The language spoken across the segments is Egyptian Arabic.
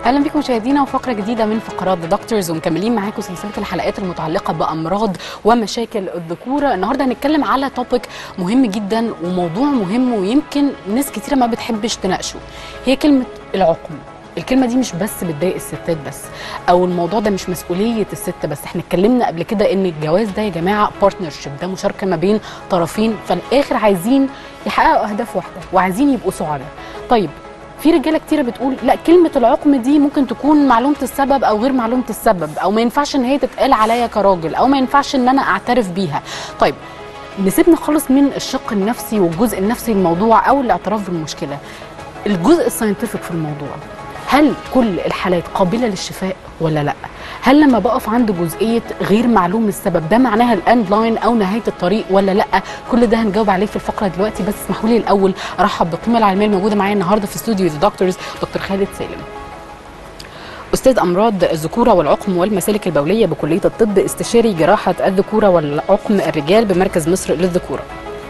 اهلا بكم مشاهدينا وفقره جديده من فقرات ذا دكتورز ومكملين معاكم سلسله الحلقات المتعلقه بامراض ومشاكل الذكوره النهارده هنتكلم على توبيك مهم جدا وموضوع مهم ويمكن ناس كتيره ما بتحبش تناقشه هي كلمه العقم الكلمه دي مش بس بتضايق الستات بس او الموضوع ده مش مسؤوليه الست بس احنا اتكلمنا قبل كده ان الجواز ده يا جماعه بارتنرشيب ده مشاركه ما بين طرفين فالاخر عايزين يحققوا اهداف واحده وعايزين يبقوا سعداء طيب في رجاله كتيره بتقول لا كلمه العقم دي ممكن تكون معلومه السبب او غير معلومه السبب او ما ينفعش ان هي تتقال عليا كراجل او ما ينفعش ان انا اعترف بيها طيب نسيبنا خالص من الشق النفسي والجزء النفسي للموضوع او الاعتراف بالمشكله الجزء الساينتفك في الموضوع هل كل الحالات قابله للشفاء ولا لا هل لما بقف عند جزئيه غير معلوم السبب ده معناها الاند لاين او نهايه الطريق ولا لا كل ده هنجاوب عليه في الفقره دلوقتي بس اسمحوا لي الاول ارحب بالقيمه العلميه الموجوده معايا النهارده في استوديو ذا دكتورز دكتور خالد سالم استاذ امراض الذكوره والعقم والمسالك البوليه بكليه الطب استشاري جراحه الذكوره والعقم الرجال بمركز مصر للذكوره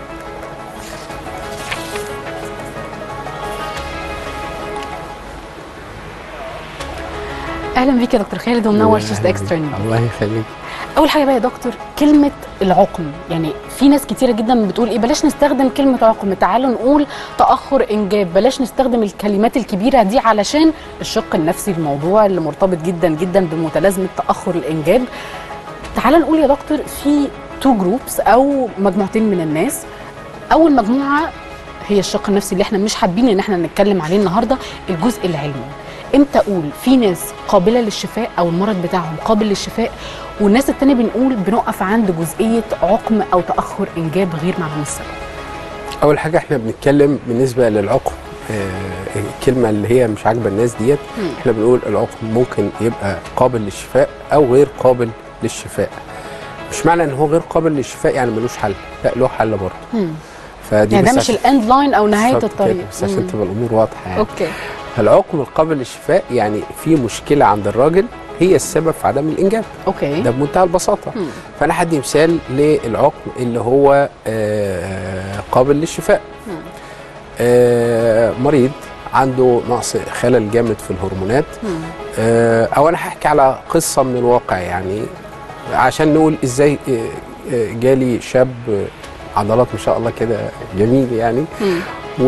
اهلا بيك يا دكتور خالد ومنور شاشه اكسترا نيوز الله يخليك اول حاجه بقى يا دكتور كلمه العقم يعني في ناس كتيره جدا بتقول ايه بلاش نستخدم كلمه عقم تعالوا نقول تاخر انجاب بلاش نستخدم الكلمات الكبيره دي علشان الشق النفسي الموضوع اللي مرتبط جدا جدا بمتلازمه تاخر الانجاب تعال نقول يا دكتور في تو جروبس او مجموعتين من الناس اول مجموعه هي الشق النفسي اللي احنا مش حابين ان احنا نتكلم عليه النهارده الجزء العلمي امتى اقول في ناس قابله للشفاء او المرض بتاعهم قابل للشفاء والناس التانية بنقول بنقف عند جزئيه عقم او تاخر انجاب غير معلوم السبب اول حاجه احنا بنتكلم بالنسبه للعقم آه الكلمه اللي هي مش عاجبه الناس ديت مم. احنا بنقول العقم ممكن يبقى قابل للشفاء او غير قابل للشفاء مش معنى ان هو غير قابل للشفاء يعني ملوش حل لا له حل برضه مم. فدي يعني ده بس مش عشان- الاند لاين او نهايه بالظبط كده، الطريق بس عشان مم. تبقى الامور واضحه يعني اوكي العقم القابل للشفاء يعني في مشكله عند الراجل هي السبب في عدم الانجاب اوكي ده بمنتهى البساطه مم. فانا هدي مثال للعقم اللي هو آه، قابل للشفاء مم. آه، مريض عنده نقص خلل جامد في الهرمونات مم. آه، او انا هحكي على قصه من الواقع يعني عشان نقول ازاي آه، آه، جالي شاب آه، عضلات ما شاء الله كده جميل يعني مم.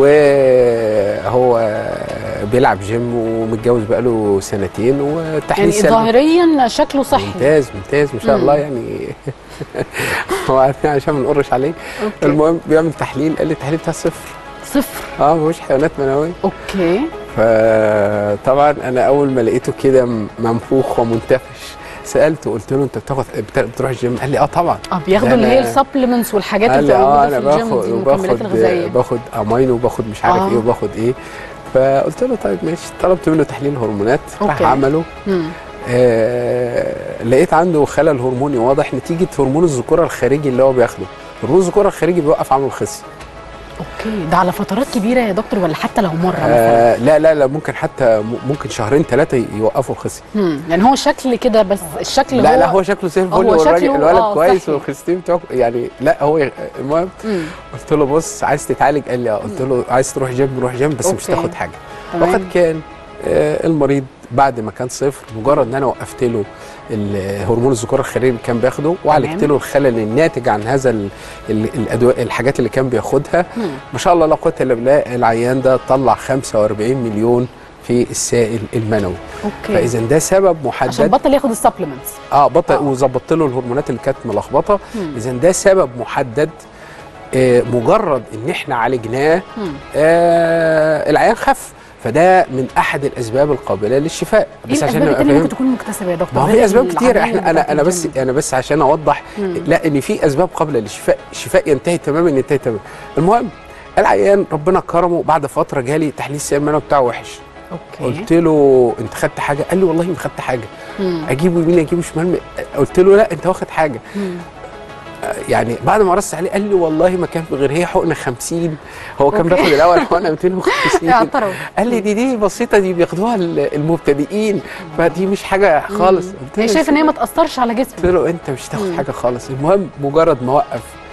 وهو بيلعب جيم ومتجوز بقاله سنتين يعني وتحليل سلبي ظاهريا شكله صحي ممتاز ممتاز ما شاء مم. الله يعني هو عارفين عشان ما نقرش عليه اوكي المهم بيعمل تحليل قال لي التحليل بتاع صفر صفر اه مفيش حيوانات منويه اوكي فطبعا انا اول ما لقيته كده م- منفوخ ومنتفش سالته قلت له انت بتاخد بت- بتروح الجيم قال لي اه طبعا اه بياخدوا ده اللي هي أنا- السبلمنتس والحاجات قال اللي لي بتبقى اه موجوده انا في الجيم باخد دي المكملات وباخد الغذائيه باخد امينو وباخد مش عارف آه. ايه وباخد ايه فقلت له طيب ماشي طلبت منه تحليل هرمونات راح أوكي. عمله مم. آه لقيت عنده خلل هرموني واضح نتيجه هرمون الذكوره الخارجي اللي هو بياخده هرمون الذكوره الخارجي بيوقف عمل الخصي اوكي ده على فترات كبيره يا دكتور ولا حتى لو مره مثلا آه لا لا لا ممكن حتى م- ممكن شهرين ثلاثه يوقفوا الخصي مم. يعني هو شكل كده بس الشكل لا هو لا هو شكله زي الفل هو والراجل شكله الولد آه كويس صحي. والخصيتين بتوعه يعني لا هو ي- المهم مم. قلت له بص عايز تتعالج قال لي اه قلت له عايز تروح جيم روح جيم بس مش أوكي. تاخد حاجه تمام. وقد كان آه المريض بعد ما كان صفر مجرد ان انا وقفت له ال- هرمون الذكوره الخارجي اللي كان بياخده وعالجت تمام. له الخلل الناتج عن هذا ال- ال- الادويه الحاجات اللي كان بياخدها مم. ما شاء الله لا قوه الا بالله العيان ده طلع 45 مليون في السائل المنوي اوكي فاذا ده سبب عشان محدد بطل ياخد السبلمنتس اه بطل آه. وظبطت له الهرمونات اللي كانت ملخبطه مم. اذا ده سبب محدد آه مجرد ان احنا عالجناه مم. آه العيان خف فده من احد الاسباب القابله للشفاء ايه الاسباب نبقى التانية ممكن فاهم تكون مكتسبه يا دكتور ما هو غير في اسباب كتير العادية احنا بتاعت انا انا بس الجيم؟ انا بس عشان اوضح مم. لا ان في اسباب قابله للشفاء الشفاء ينتهي تماما ينتهي تماما المهم العيان ربنا كرمه بعد فتره جالي تحليل السائل المنوي بتاعه وحش اوكي قلت له انت خدت حاجه قال لي والله ما خدت حاجه مم. اجيبه يمين اجيبه شمال قلت له لا انت واخد حاجه مم. يعني بعد ما رص عليه قال لي والله ما كان في غير هي حقنه 50 هو كان أوكي. بياخد الاول حقنه 250 اعترف قال لي دي دي بسيطه دي بياخدوها ال- المبتدئين فدي مش حاجه خالص قلت هي له شايف ان هي ما تاثرش على قلت جسمه له انت مش تاخد مم. حاجه خالص المهم مجرد ما وقف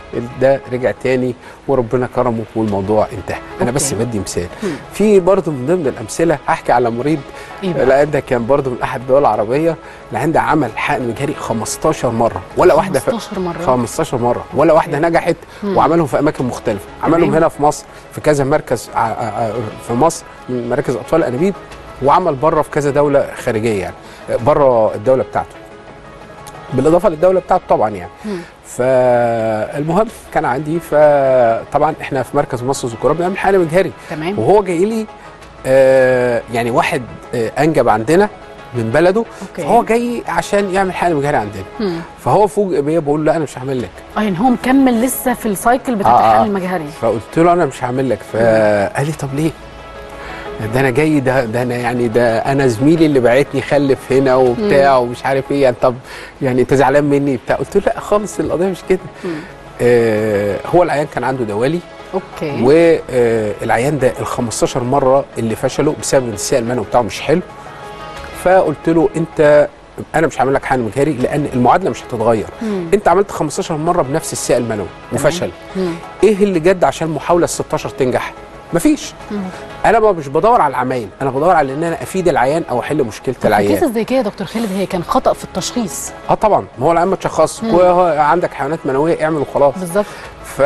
ده رجع تاني وربنا كرمه والموضوع انتهى انا بس أوكي. بدي مثال في برضه من ضمن الامثله هحكي على مريض إيه بقى؟ لان ده كان برضه من احد الدول العربيه اللي عنده عمل حقن مجهري 15 مره ولا واحده في 15 مرة 15 مره ولا واحده نجحت وعملهم في اماكن مختلفه عملهم تمام. هنا في مصر في كذا مركز ع- ع- في مصر من مراكز اطفال الانابيب وعمل بره في كذا دوله خارجيه يعني بره الدوله بتاعته بالاضافه للدوله بتاعته طبعا يعني فالمهم كان عندي فطبعا احنا في مركز مصر الذكوره بنعمل حقن مجهري تمام وهو جاي لي آه يعني واحد آه انجب عندنا من بلده أوكي. فهو جاي عشان يعمل حقن مجهري عندنا مم. فهو فوجئ بيا بقول له لا انا مش هعمل لك اه يعني هو مكمل لسه في السايكل بتاع آه، آه. الحقن المجهري فقلت له انا مش هعمل لك فقال لي طب ليه ده انا جاي ده ده انا يعني ده انا زميلي اللي بعتني خلف هنا وبتاع ومش عارف ايه يعني طب يعني انت زعلان مني بتاع قلت له لا خالص القضيه مش كده آه هو العيان كان عنده دوالي اوكي والعيان ده ال 15 مره اللي فشلوا بسبب ان السائل المنوي بتاعه مش حلو فقلت له انت انا مش هعمل لك حقن مجهري لان المعادله مش هتتغير مم. انت عملت 15 مره بنفس السائل المنوي وفشل مم. ايه اللي جد عشان المحاوله ال 16 تنجح مفيش انا بقى مش بدور على العمايل انا بدور على ان انا افيد العيان او احل مشكله في العيان كيسز زي كده يا دكتور خالد هي كان خطا في التشخيص اه طبعا ما هو العيان ما تشخص عندك حيوانات منويه اعمل وخلاص بالظبط ف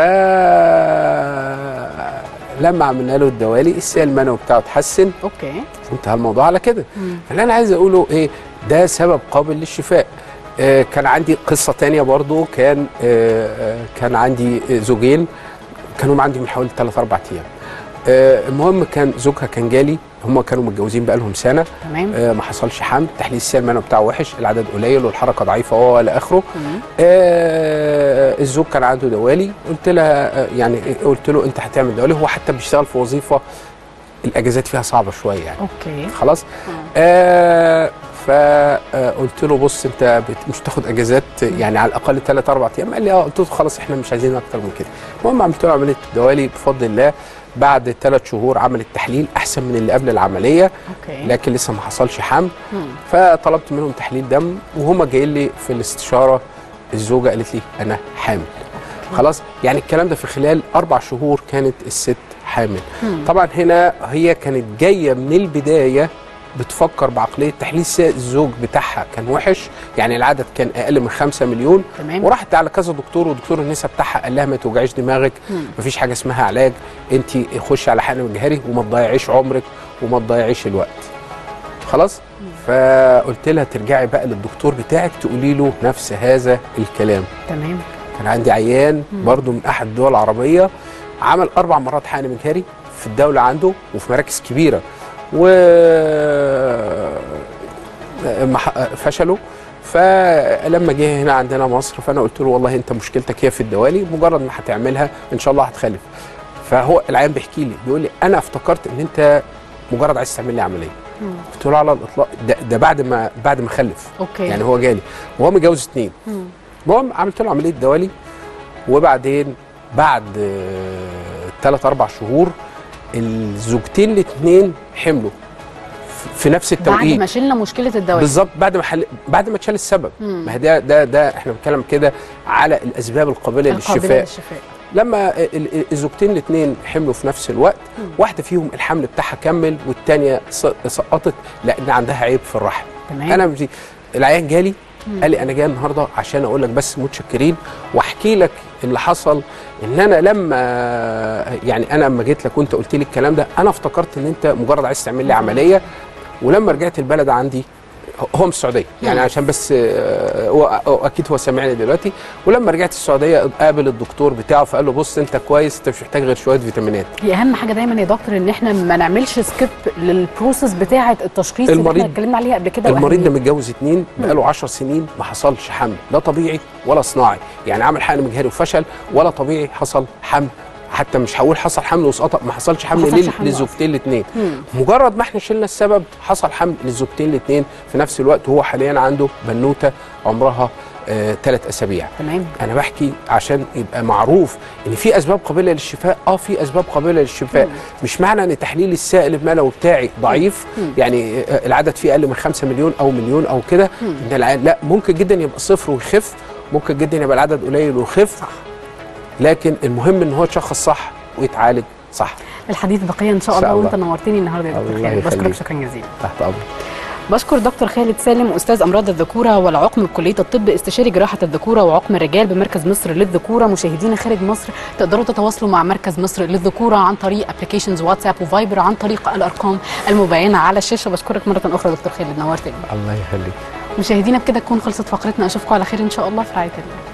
لما عملنا له الدوالي السائل المنوي بتاعه اتحسن اوكي انتهى الموضوع على كده فاللي انا عايز اقوله ايه ده سبب قابل للشفاء آه كان عندي قصه تانية برضو كان آه آه، كان عندي آه، زوجين كانوا عندي من حوالي 3 4 ايام آه المهم كان زوجها كان جالي هم كانوا متجوزين بقالهم سنه تمام آه ما حصلش حمل تحليل السائل المنوي بتاعه وحش العدد قليل والحركه ضعيفه وهو الى اخره آه الزوج كان عنده دوالي قلت لها آه يعني قلت له انت هتعمل دوالي هو حتى بيشتغل في وظيفه الاجازات فيها صعبه شويه يعني اوكي خلاص آه فقلت له بص انت بت- مش تاخد اجازات يعني على الاقل 3 4 ايام قال لي اه قلت له خلاص احنا مش عايزين اكتر من كده المهم عملت له عمليه دوالي بفضل الله بعد ثلاث شهور عمل التحليل احسن من اللي قبل العمليه اوكي لكن لسه ما حصلش حمل مم. فطلبت منهم تحليل دم وهم جايين لي في الاستشاره الزوجه قالت لي انا حامل خلاص يعني الكلام ده في خلال اربع شهور كانت الست حامل مم. طبعا هنا هي كانت جايه من البدايه بتفكر بعقليه تحليل السائل الزوج بتاعها كان وحش يعني العدد كان اقل من 5 مليون تمام وراحت على كذا دكتور ودكتور النساء بتاعها قال لها ما توجعيش دماغك مم. مفيش حاجه اسمها علاج انت خشي على حقن مجهري وما تضيعيش عمرك وما تضيعيش الوقت خلاص فقلت لها ترجعي بقى للدكتور بتاعك تقولي له نفس هذا الكلام تمام كان عندي عيان برضو من احد الدول العربيه عمل اربع مرات حقن مجهري في الدوله عنده وفي مراكز كبيره و مح- فشلوا فلما جه هنا عندنا مصر فانا قلت له والله انت مشكلتك هي في الدوالي مجرد ما هتعملها ان شاء الله هتخلف فهو العيان بيحكي لي بيقول لي انا افتكرت ان انت مجرد عايز تعمل لي عمليه مم. قلت له على الاطلاق ده, ده بعد ما بعد ما خلف اوكي يعني هو جالي وهو متجوز اتنين مم. المهم عملت له عمليه دوالي وبعدين بعد ثلاث اربع شهور الزوجتين الاثنين حملوا ف- في نفس بعد التوقيت ما شلنا مشكله الدواء بالظبط بعد ما حل... بعد ما اتشال السبب مم. ما هي ده ده ده احنا بنتكلم كده على الاسباب القابله القابله للشفاء للشفاء لما ال- ال- الزوجتين الاثنين حملوا في نفس الوقت واحده فيهم الحمل بتاعها كمل والثانيه سقطت لان عندها عيب في الرحم تمام انا مش العيان جالي قال لي انا جاي النهارده عشان اقول لك بس متشكرين واحكي لك اللي حصل ان انا لما يعني انا لما جيت لك وانت قلت لي الكلام ده انا افتكرت ان انت مجرد عايز تعمل لي عمليه ولما رجعت البلد عندي هو من السعوديه يعني مم. عشان بس آه، هو هو اكيد هو سامعني دلوقتي ولما رجعت السعوديه قابل الدكتور بتاعه فقال له بص انت كويس انت مش محتاج غير شويه فيتامينات هي اهم حاجه دايما يا دكتور ان احنا ما نعملش سكيب للبروسيس بتاعه التشخيص اللي المريض- احنا اتكلمنا عليها قبل كده المريض ده وأهميته. متجوز اتنين بقاله 10 سنين ما حصلش حمل لا طبيعي ولا صناعي يعني عمل حقن مجهري وفشل ولا طبيعي حصل حمل حتى مش هقول حصل حمل وسقط ما حصلش حمل حصلش لل- حمل للزوجتين الاثنين مم. مجرد ما احنا شلنا السبب حصل حمل للزوجتين الاثنين في نفس الوقت وهو حاليا عنده بنوته عمرها ثلاث اسابيع تمام انا بحكي عشان يبقى معروف ان في اسباب قابله للشفاء اه في اسباب قابله للشفاء مش معنى ان تحليل السائل المنوي بتاعي ضعيف يعني آه، العدد فيه اقل من 5 مليون او مليون او كده ان العيان لا ممكن جدا يبقى صفر ويخف ممكن جدا يبقى العدد قليل ويخف لكن المهم ان هو يتشخص صح ويتعالج صح الحديث بقيه ان شاء إن شاء الله الله. وانت نورتني النهارده يا دكتور الله خالد بشكرك يخليك. شكرا جزيلا تحت امرك بشكر دكتور خالد سالم استاذ امراض الذكوره والعقم بكليه الطب استشاري جراحه الذكوره وعقم الرجال بمركز مصر للذكوره مشاهدينا خارج مصر تقدروا تتواصلوا مع مركز مصر للذكوره عن طريق ابلكيشنز واتساب وفايبر عن طريق الارقام المبينه على الشاشه بشكرك مره اخرى دكتور خالد نورتني الله يخليك مشاهدينا بكده تكون خلصت فقرتنا اشوفكم على خير ان شاء الله في رعايه الله